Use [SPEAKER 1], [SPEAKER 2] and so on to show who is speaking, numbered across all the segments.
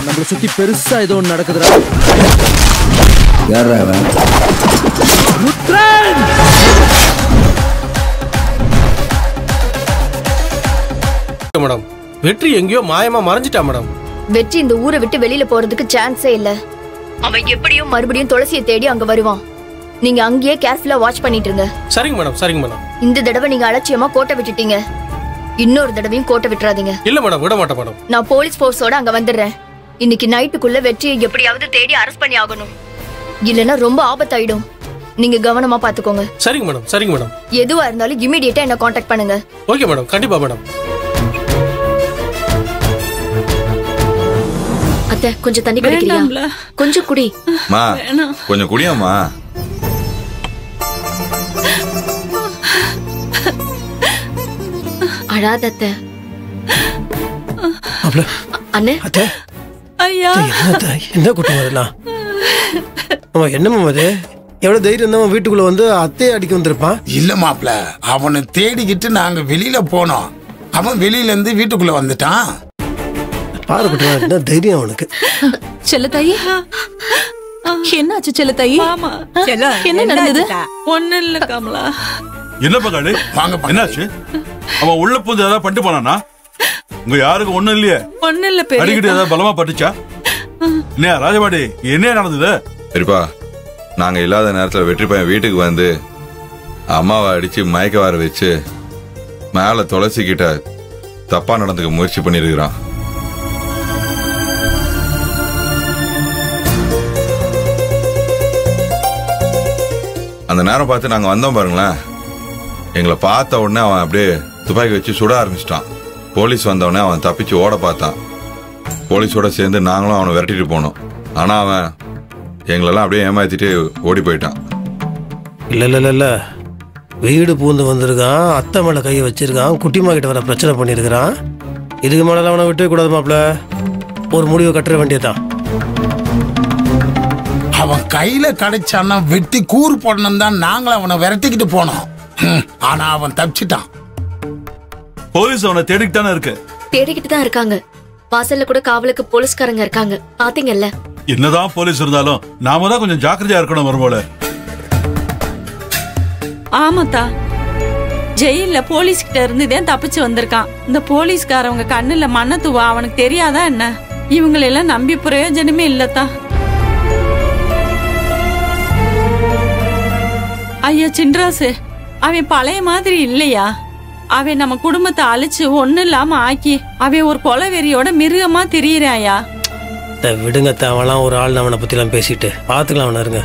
[SPEAKER 1] நம்மள சுத்தி பெருசா ஏதோ ஒண்ணு நடக்குதுடா
[SPEAKER 2] யாரா அவன்
[SPEAKER 1] ருத்ரன்
[SPEAKER 3] மேடம் வெற்றி எங்கேயோ மாயமா மறைஞ்சிட்டா மேடம்
[SPEAKER 4] வெற்றி இந்த ஊரை விட்டு வெளியில போறதுக்கு சான்ஸே இல்ல அவன் எப்படியும் மறுபடியும் துளசியை தேடி அங்க வருவான் நீங்க அங்கேயே கேர்ஃபுல்லா வாட்ச் பண்ணிட்டு இருங்க
[SPEAKER 3] சரிங்க மேடம் சரிங்க மேடம்
[SPEAKER 4] இந்த தடவை நீங்க அலட்சியமா கோட்டை விட்டுட்டீங்க இன்னொரு தடவையும் கோட்டை விட்டுறாதீங்க
[SPEAKER 3] இல்ல மேடம் விட மாட்டேன் மேடம்
[SPEAKER 4] நான் போலீஸ் ஃபோர்ஸோட அங்க வந்துடுறேன் இன்னைக்கு நைட்டுக்குள்ள வெற்றியை எப்படியாவது தேடி அரெஸ்ட் பண்ணி ஆகணும் இல்லைன்னா ரொம்ப ஆபத்தாயிடும் நீங்க கவனமா பாத்துக்கோங்க
[SPEAKER 3] சரிங்க மேடம் சரிங்க மேடம்
[SPEAKER 4] எதுவா இருந்தாலும் இமீடியட்டா என்ன காண்டாக்ட் பண்ணுங்க
[SPEAKER 3] ஓகே மேடம் கண்டிப்பா மேடம்
[SPEAKER 5] அத்தை கொஞ்சம் தண்ணி குடிக்கிறியா
[SPEAKER 6] வேண்டாம்ல.
[SPEAKER 5] கொஞ்சம் குடி
[SPEAKER 7] மா
[SPEAKER 6] வேணாம்.
[SPEAKER 7] கொஞ்சம் குடியாம்மா
[SPEAKER 5] அழாத அத்தை
[SPEAKER 8] மாப்ள
[SPEAKER 5] அண்ணே
[SPEAKER 8] அத்தை
[SPEAKER 6] ஐயா
[SPEAKER 8] என்ன அத்தை, என்ன கூட்டம் அதெல்லாம் ஆமா என்னம்மா அது எவ்வளவு தைரியம் இருந்தவன் வீட்டுக்குள்ள வந்து அத்தையை அடிக்க வந்திருப்பான்
[SPEAKER 9] இல்ல மாப்ள அவனை தேடிக்கிட்டு நாங்க வெளியில போனோம் அவன் வெளியில இருந்து வீட்டுக்குள்ள வந்துட்டான்
[SPEAKER 8] பாரு குட்டம் என்ன தைரியம் அவனுக்கு
[SPEAKER 10] செல்லத்தாயி என்னாச்சு செல்லத்தாயி
[SPEAKER 6] ஆமா
[SPEAKER 10] என்ன நடந்தது
[SPEAKER 6] ஒண்ணு இல்ல கமலா
[SPEAKER 11] என்ன பங்காளி
[SPEAKER 9] வாங்க பங்காளி.
[SPEAKER 11] என்னாச்சு அவன் உள்ள புந்து ஏதாவது பண்ணிட்டு போனானா உங்க யாருக்கும் ஒண்ணும் இல்லையே
[SPEAKER 6] ஒண்ணு இல்ல
[SPEAKER 11] அடிக்கடி
[SPEAKER 6] பெரிய
[SPEAKER 11] ஏதாவது பலமா பட்டுச்சா என்ன ராஜபாடி என்ன நடந்தது
[SPEAKER 7] சரிப்பா நாங்க இல்லாத நேரத்துல வெற்றி பையன் வீட்டுக்கு வந்து அம்மாவை அடிச்சு மயக்க வர வச்சு மேல துளசி கிட்ட தப்பா நடந்துக்க முயற்சி பண்ணிருக்கிறான் அந்த நேரம் பார்த்து நாங்க வந்தோம் பாருங்களேன் எங்களை பார்த்த உடனே அவன் அப்படியே துப்பாக்கி வச்சு சுட ஆரம்பிச்சிட்டான் போலீஸ் வந்த உடனே அவன் தப்பிச்சு ஓட பார்த்தான் போலீஸோட சேர்ந்து நாங்களும் அவனை விரட்டிட்டு போனோம் ஆனா அவன் எங்களெல்லாம் அப்படியே ஏமாத்திட்டு ஓடி போயிட்டான்
[SPEAKER 8] இல்ல இல்ல இல்ல இல்ல வீடு பூந்து வந்திருக்கான் அத்தை மேல கையை வச்சிருக்கான் குட்டிமா கிட்ட வர பிரச்சனை பண்ணியிருக்கிறான் இதுக்கு மேல அவனை விட்டே கூடாது மாப்ள ஒரு முடிவை கட்டுற வேண்டியதுதான்
[SPEAKER 9] அவன் கையில கிடைச்சான்னா வெட்டி கூறு போடணும் தான் நாங்களும் அவனை விரட்டிக்கிட்டு போனோம் ஹம், ஆனா அவன் தப்பிச்சிட்டான்
[SPEAKER 11] போலீஸ் அவனை தேடிட்டு தானே இருக்கு
[SPEAKER 5] தேடிக்கிட்டு தான் இருக்காங்க வாசல்ல கூட காவலுக்கு போலீஸ்காரங்க இருக்காங்க பாத்தீங்கல்ல
[SPEAKER 11] என்னதான் போலீஸ் இருந்தாலும் நாம தான் கொஞ்சம் ஜாக்கிரதையா இருக்கணும் வரும்போல
[SPEAKER 6] ஆமாத்தா ஜெயில்ல போலீஸ் கிட்ட இருந்து தான் தப்பிச்சு வந்திருக்கான் இந்த போலீஸ்காரவங்க கண்ணுல மண்ண தூவா அவனுக்கு தெரியாதா என்ன இவங்களெல்லாம் நம்பி பிரயோஜனமே இல்லத்தா ஐயா சின்ராசு அவன் பழைய மாதிரி இல்லையா அவன் நம்ம குடும்பத்தை அழிச்சு ஒண்ணு இல்லாம ஆக்கி அவன் ஒரு கொலவெறியோட மிருகமா திரியறாயா
[SPEAKER 8] அத்தை, விடுங்க அத்தை, அவன்லாம் ஒரு ஆள் அவனை பத்திலாம் பேசிட்டு பார்த்துக்கலாம் அவனை இருங்க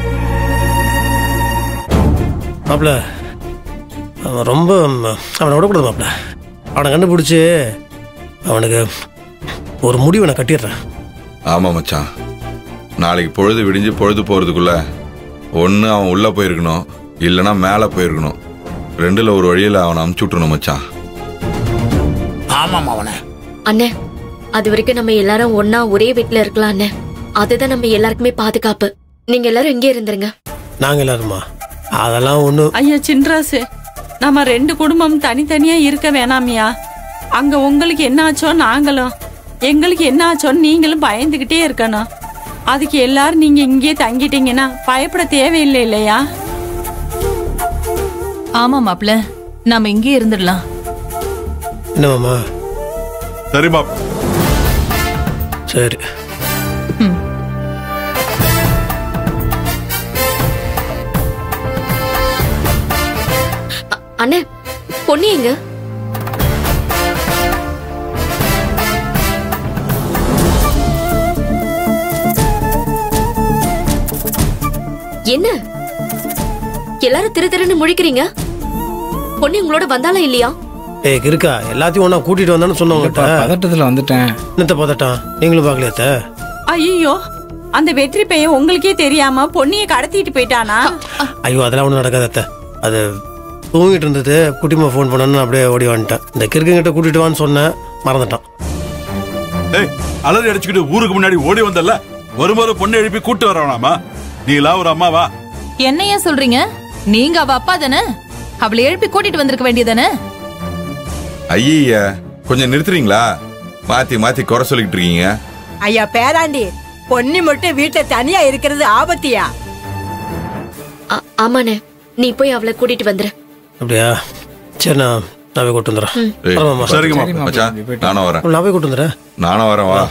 [SPEAKER 8] மாப்ள அவன் ரொம்ப ம், அவனை விடக்கூடாது மாப்ள அவனை கண்டுபிடிச்சி அவனுக்கு ஒரு முடிவை நான் கட்டிடுறேன்
[SPEAKER 7] ஆமா மச்சான் நாளைக்கு பொழுது விடிஞ்சு பொழுது போறதுக்குள்ள ஒண்ணு அவன் உள்ள போயிருக்கணும் இல்லைன்னா மேல போயிருக்கணும் ரெண்டுல ஒரு வழியில அவனை அமுச்சு விட்டுறணும் மச்சான்
[SPEAKER 9] ஆமாம் அவனை
[SPEAKER 5] அண்ணே அது வரைக்கும் நம்ம எல்லாரும் ஒன்னா ஒரே வீட்ல இருக்கலாம் அண்ணே அதுதான் நம்ம எல்லாருக்குமே பாதுகாப்பு நீங்க எல்லாரும் இங்கே இருந்துருங்க
[SPEAKER 8] நாங்கள் எல்லாருமா அதெல்லாம் ஒன்றும்
[SPEAKER 6] ஐயா சின்ராசு நம்ம ரெண்டு குடும்பம் தனித்தனியா இருக்க வேணாமியா அங்க உங்களுக்கு என்ன ஆச்சோ நாங்களும் எங்களுக்கு என்ன ஆச்சோன்னு நீங்களும் பயந்துகிட்டே இருக்கணும் அதுக்கு எல்லாரும் நீங்க இங்கேயே தங்கிட்டீங்கன்னா பயப்பட தேவையில்லை இல்லையா
[SPEAKER 10] ஆமா மாப்ள நாம இங்கே இருந்துடலாம்
[SPEAKER 8] என்ன மாமா
[SPEAKER 11] சரிமா
[SPEAKER 8] சரி
[SPEAKER 5] அ- அண்ணே பொண்ணு எங்க என்ன எல்லாரும் திரு திருன்னு முழிக்கிறீங்க பொண்ணு உங்களோட வந்தாளா இல்லையா
[SPEAKER 8] ஏய் இருக்கா எல்லாத்தையும் ஒன்றா கூட்டிகிட்டு வந்தான்னு சொன்னவங்ககிட்ட
[SPEAKER 2] பதட்டத்தில் வந்துட்டேன்
[SPEAKER 8] என்னத்த பார்த்துட்டான் நீங்களும் பார்க்கலையாத்த
[SPEAKER 6] ஐயோ அந்த வெற்றி பையன் உங்களுக்கே தெரியாம பொண்ணிய கடத்திட்டு போயிட்டானா
[SPEAKER 8] ஐயோ அதெல்லாம் ஒன்றும் நடக்காது அத்தை அது தூங்கிட்டு இருந்தது குட்டிமா ஃபோன் பண்ணணும்னு அப்படியே ஓடி வந்துட்டேன் இந்த கிறுக்கங்கிட்ட கூட்டிட்டு வான்னு சொன்னேன் மறந்துட்டான்
[SPEAKER 11] ஏய் அலறி அடிச்சுக்கிட்டு ஊருக்கு முன்னாடி ஓடி வந்தல்ல வரும்போது பொண்ணை எழுப்பி கூட்டு வரவனாமா நீ எல்லாம் ஒரு அம்மாவா
[SPEAKER 10] என்ன ஏன் சொல்றீங்க நீங்க அவ அப்பா தானே அவளை எழுப்பி கூட்டிட்டு வந்திருக்க வேண்டியதானே
[SPEAKER 7] ஐய கொஞ்சம் நிறுத்துறீங்களா மாத்தி மாத்தி குறை சொல்லிக்கிட்டு இருக்கீங்க
[SPEAKER 2] ஐயா பேராண்டி பொன்னி மட்டும் வீட்டுல தனியா இருக்கிறது ஆபத்தியா
[SPEAKER 5] ஆ- ஆமாண்ணே நீ போய் அவளை கூட்டிட்டு வந்துரு
[SPEAKER 8] அப்படியா சரி நான் நான் போய் கூட்டு வந்துடுறேன்
[SPEAKER 7] ஏய்,
[SPEAKER 8] வரமாம்மா.
[SPEAKER 7] சரிங்கம்மா மச்சான் நானும் வரேன்
[SPEAKER 8] நான் போய் கூட்டு வந்துடுறேன்
[SPEAKER 7] நானும் வரேன் வா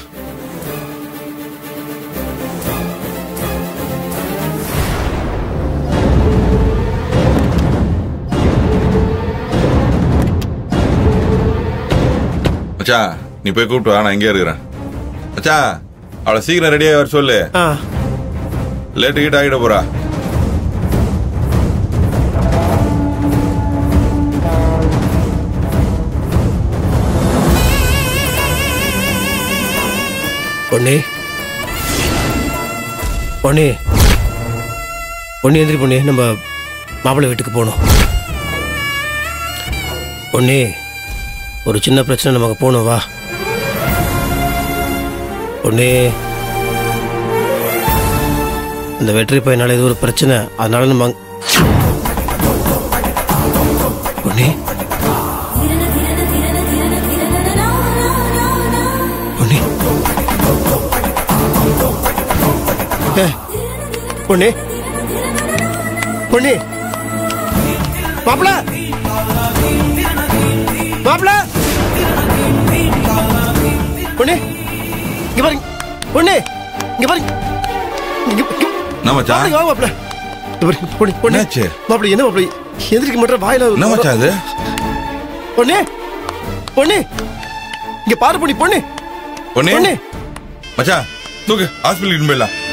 [SPEAKER 7] மச்சான் நீ போய் கூப்பிட்டு வா நான் இங்கே இருக்கிறேன் மச்சான் அவளை சீக்கிரம் ரெடியாக வர சொல்லு
[SPEAKER 8] ஆ
[SPEAKER 7] லேட்டு கீட் ஆகிட போறா
[SPEAKER 8] பொண்ணி பொண்ணி பொண்ணி எந்திரி பொண்ணி நம்ம மாப்பிள்ளை வீட்டுக்கு போகணும் பொண்ணி ஒரு சின்ன பிரச்சனை நமக்கு போகணும் வா பொண்ணி இந்த வெற்றி பையனால இது ஒரு பிரச்சனை அதனால நம்ம அங்க- பொண்ணி பொண்ணி ஏ, பொண்ணு பொண்ணு மாப்பிள மாப்பிள பொண்ணு இங்க பாருங்க பொண்ணு இங்க பாருங்க இங்க இங்க-
[SPEAKER 7] என்ன மச்சான்
[SPEAKER 8] பாருங்க, வா மாப்பிள இங்க பாருங்க பொண்ணு பொண்ணு
[SPEAKER 7] என்னாச்சு?
[SPEAKER 8] மாப்பிள என்ன மாப்பிள எந்திரிக்க மாட்டேன் வாயில
[SPEAKER 7] என்ன மச்சான் இது
[SPEAKER 8] பொண்ணு பொண்ணு இங்க பாரு பொண்ணு பொண்ணு
[SPEAKER 7] பொண்ணு
[SPEAKER 8] பொண்ணு
[SPEAKER 7] மச்சான் தூக்கு ஹாஸ்பிட்டலுக்கு போயிடலாம்